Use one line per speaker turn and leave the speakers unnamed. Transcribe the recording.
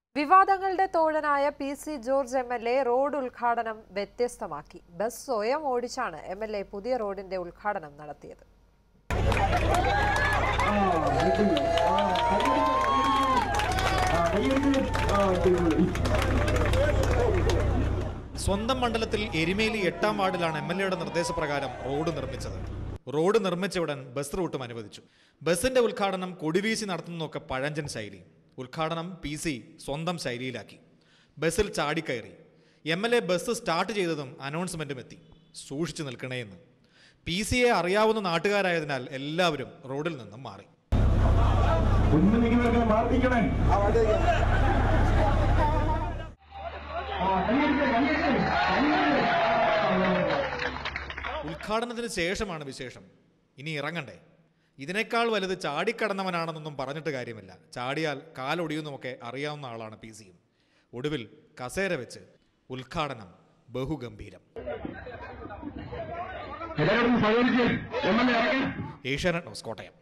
വിവാദങ്ങളുടെ തോഴനായ P C George M L A road ഉദ്ഘാടനം വ്യത്യസ്തമാക്കി ബസ് സ്വയം ഓടിച്ചാണ് എം എൽ എ പുതിയ റോഡിന്റെ ഉദ്ഘാടനം നടത്തിയത്
സ്വന്തം മണ്ഡലത്തിൽ എരുമേലി എട്ടാം വാർഡിലാണ് എം എൽ എയുടെ നിർദ്ദേശപ്രകാരം റോഡ് നിർമ്മിച്ചത് റോഡ് നിർമ്മിച്ച ഉടൻ ബസ് റൂട്ടും അനുവദിച്ചു ബസിന്റെ ഉദ്ഘാടനം കൊടിവീശി നടത്തുന്നതൊക്കെ പഴഞ്ചൻ ശൈലി ഉദ്ഘാടനം പി സി സ്വന്തം ശൈലിയിലാക്കി ബസ്സിൽ ചാടിക്കയറി M L A bus start ചെയ്തതും അനൗൺസ്മെന്റും എത്തി സൂക്ഷിച്ചു നിൽക്കണേയെന്ന് പി സിയെ അറിയാവുന്ന നാട്ടുകാരായതിനാൽ എല്ലാവരും റോഡിൽ നിന്നും മാറി
ഒന്ന് നിങ്ങളൊക്കെ മാർപ്പിക്കണേ ആ, കൈയടിക്ക്, കൈയടിക്ക്, കൈയടിക്ക്.
ഉദ്ഘാടനത്തിന് ശേഷമാണ് വിശേഷം ഇനി ഇറങ്ങണ്ടേ ഇതിനേക്കാൾ വലുത് ചാടിക്കടന്നവനാണെന്നൊന്നും പറഞ്ഞിട്ട് കാര്യമില്ല ചാടിയാൽ കാലൊടിയുന്നുമൊക്കെ അറിയാവുന്ന ആളാണ് പി സിയും ഒടുവിൽ കസേര വെച്ച് ഉദ്ഘാടനം ബഹുഗംഭീരം
എല്ലാവരും സഹകരിച്ച് എം എൽ എ ഇറങ്ങി
ഏഷ്യാനെറ്റ് ന്യൂസ് കോട്ടയം